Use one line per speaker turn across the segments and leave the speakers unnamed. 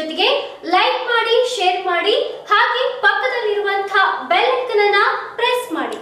ಜೊತೆಗೆ ಲೈಕ್ ಮಾಡಿ ಶೇರ್ ಮಾಡಿ ಹಾಗೆ ಪಕ್ಕದಲ್ಲಿರುವಂತಹ ಬೆಲ್ ಐಕನ್ ಅನ್ನ ಪ್ರೆಸ್ ಮಾಡಿ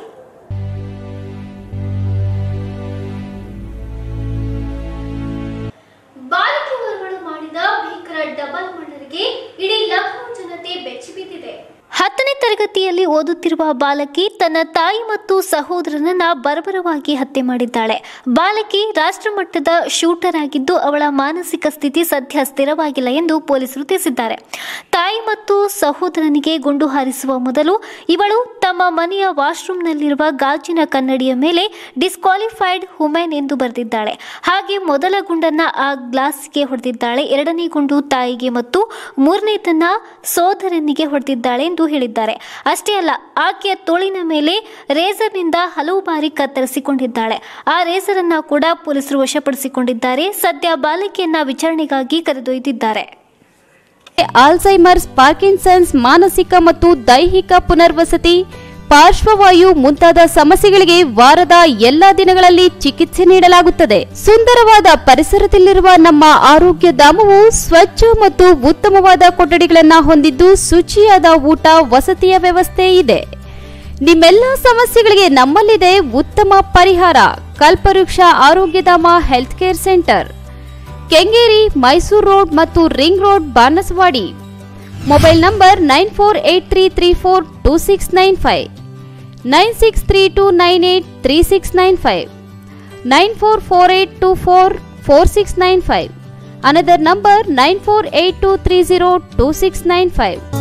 ಬಾಲಕಿಯವರು ಮಾಡಿದ ಭೀಕರ ಡಬಲ್ ಮರ್ಡರ್ಗೆ ಇಡೀ ಲಖನೌ ಜನತೆ ಬೆಚ್ಚಿಬಿದ್ದಿದೆ ಹತ್ತನೇ ತರಗತಿಯಲ್ಲಿ ಓದುತ್ತಿರುವ ಬಾಲಕಿ ತನ್ನ ತಾಯಿ ಮತ್ತು ಸಹೋದರನನ್ನ ಬರ್ಬರವಾಗಿ ಹತ್ಯೆ ಮಾಡಿದ್ದಾಳೆ ಬಾಲಕಿ ರಾಷ್ಟ್ರಮಟ್ಟದ ಶೂಟರ್ ಆಗಿದ್ದು ಅವಳ ಮಾನಸಿಕ ಸ್ಥಿತಿ ಸದ್ಯ ಸ್ಥಿರವಾಗಿಲ್ಲ ಎಂದು ಪೊಲೀಸರು ತಿಳಿಸಿದ್ದಾರೆ ತಾಯಿ ಮತ್ತು ಸಹೋದರನಿಗೆ ಗುಂಡು ಹಾರಿಸುವ ಮೊದಲು ಇವಳು ತಮ್ಮ ಮನೆಯ ವಾಶ್ರೂಮ್ನಲ್ಲಿರುವ ಗಾಜಿನ ಕನ್ನಡಿಯ ಮೇಲೆ ಡಿಸ್ಕ್ವಾಲಿಫೈಡ್ ಹುಮೆನ್ ಎಂದು ಬರೆದಿದ್ದಾಳೆ ಹಾಗೆ ಮೊದಲ ಗುಂಡನ್ನ ಆ ಗ್ಲಾಸ್ಗೆ ಹೊಡೆದಿದ್ದಾಳೆ ಎರಡನೇ ಗುಂಡು ತಾಯಿಗೆ ಮತ್ತು ಮೂರನೇ ತನ್ನ ಸೋದರನಿಗೆ ಹೊಡೆದಿದ್ದಾಳೆ ಎಂದು ಹೇಳಿದ್ದಾರೆ ಅಷ್ಟೇ ಅಲ್ಲ ಆಕೆಯ ತೋಳಿನ ಮೇಲೆ ರೇಸರ್ನಿಂದ ಹಲವು ಬಾರಿ ಕತ್ತರಿಸಿಕೊಂಡಿದ್ದಾಳೆ ಆ ರೇಸರ್ ಅನ್ನ ಕೂಡ ಪೊಲೀಸರು ವಶಪಡಿಸಿಕೊಂಡಿದ್ದಾರೆ ಸದ್ಯ ಬಾಲಕಿಯನ್ನ ವಿಚಾರಣೆಗಾಗಿ ಕರೆದೊಯ್ದಿದ್ದಾರೆ
ಆಲ್ಝೈಮರ್ಸ್ ಪಾರ್ಕಿನ್ಸನ್ಸ್ ಮಾನಸಿಕ ಮತ್ತು ದೈಹಿಕ ಪುನರ್ವಸತಿ ಪಾರ್ಶ್ವವಾಯು ಮುಂತಾದ ಸಮಸ್ಯೆಗಳಿಗೆ ವಾರದ ಎಲ್ಲಾ ದಿನಗಳಲ್ಲಿ ಚಿಕಿತ್ಸೆ ನೀಡಲಾಗುತ್ತದೆ ಸುಂದರವಾದ ಪರಿಸರದಲ್ಲಿರುವ ನಮ್ಮ ಆರೋಗ್ಯ ಧಾಮವು ಸ್ವಚ್ಛ ಮತ್ತು ಉತ್ತಮವಾದ ಕೊಠಡಿಗಳನ್ನು ಹೊಂದಿದ್ದು ಶುಚಿಯಾದ ಊಟ ವಸತಿಯ ವ್ಯವಸ್ಥೆ ಇದೆ ನಿಮ್ಮೆಲ್ಲ ಸಮಸ್ಯೆಗಳಿಗೆ ನಮ್ಮಲ್ಲಿದೆ ಉತ್ತಮ ಪರಿಹಾರ Kalpavriksha Arogyadhama health care centre Kengeri Mysuru road ಮತ್ತು ring road Banaswadi mobile number nine four eight three three four two six nine five nine six three two nine eight three six nine five nine four four eight two four four six nine five another number nine four eight two three zero two six nine five